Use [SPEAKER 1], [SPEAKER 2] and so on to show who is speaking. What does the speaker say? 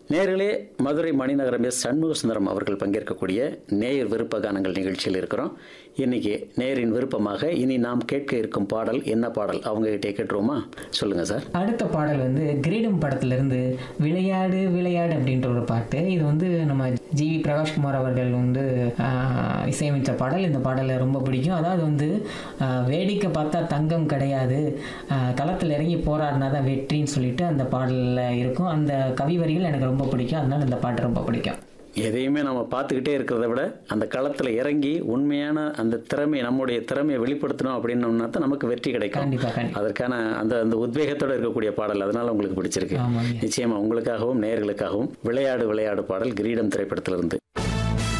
[SPEAKER 1] நேரிலே மதுரை மணிநகரம் எஸ் சண்முக சுந்தரம் அவர்கள் பங்கேற்கக்கூடிய நேயர் விருப்ப கானங்கள் நிகழ்ச்சியில் இருக்கிறோம் இன்னைக்கு நேரின் விருப்பமாக இனி நாம் கேட்க இருக்கும் பாடல் என்ன பாடல் அவங்க கிட்டே கேட்டுருவோமா சொல்லுங்க சார்
[SPEAKER 2] அடுத்த பாடல் வந்து கிரீடம் படத்திலிருந்து விளையாடு விளையாடு அப்படின்ற ஒரு பாட்டு இது வந்து நம்ம ஜி வி பிரகாஷ்குமார் அவர்கள் வந்து ஆஹ், இசையமைத்த பாடல் இந்த பாடலை ரொம்ப பிடிக்கும் அதாவது வந்து ஆஹ், வேடிக்கை பார்த்தா தங்கம் கிடையாது ஆஹ், களத்தில் இறங்கி போராடினா தான் வெற்றின்னு சொல்லிட்டு அந்த பாடலில் இருக்கும் அந்த கவி வரிகள் எனக்கு ரொம்ப பிடிக்கும் அதனால இந்த பாட்டு ரொம்ப பிடிக்கும்
[SPEAKER 1] எதையுமே நம்ம பார்த்துக்கிட்டே இருக்கிறத விட அந்த களத்தில் இறங்கி உண்மையான அந்த திறமை நம்முடைய திறமையை வெளிப்படுத்தணும் அப்படின்னோம்னா தான் நமக்கு வெற்றி கிடைக்கும்
[SPEAKER 2] கண்டிப்பாக கண்டிப்பாக
[SPEAKER 1] அதற்கான அந்த அந்த உத்வேகத்தோட இருக்கக்கூடிய பாடல் அதனால உங்களுக்கு பிடிச்சிருக்கு
[SPEAKER 2] ஆமாங்க
[SPEAKER 1] நிச்சயமா உங்களுக்காகவும் நேயர்களுக்காகவும் விளையாடு விளையாடு பாடல் கிரீடம் திரைப்படத்திலிருந்து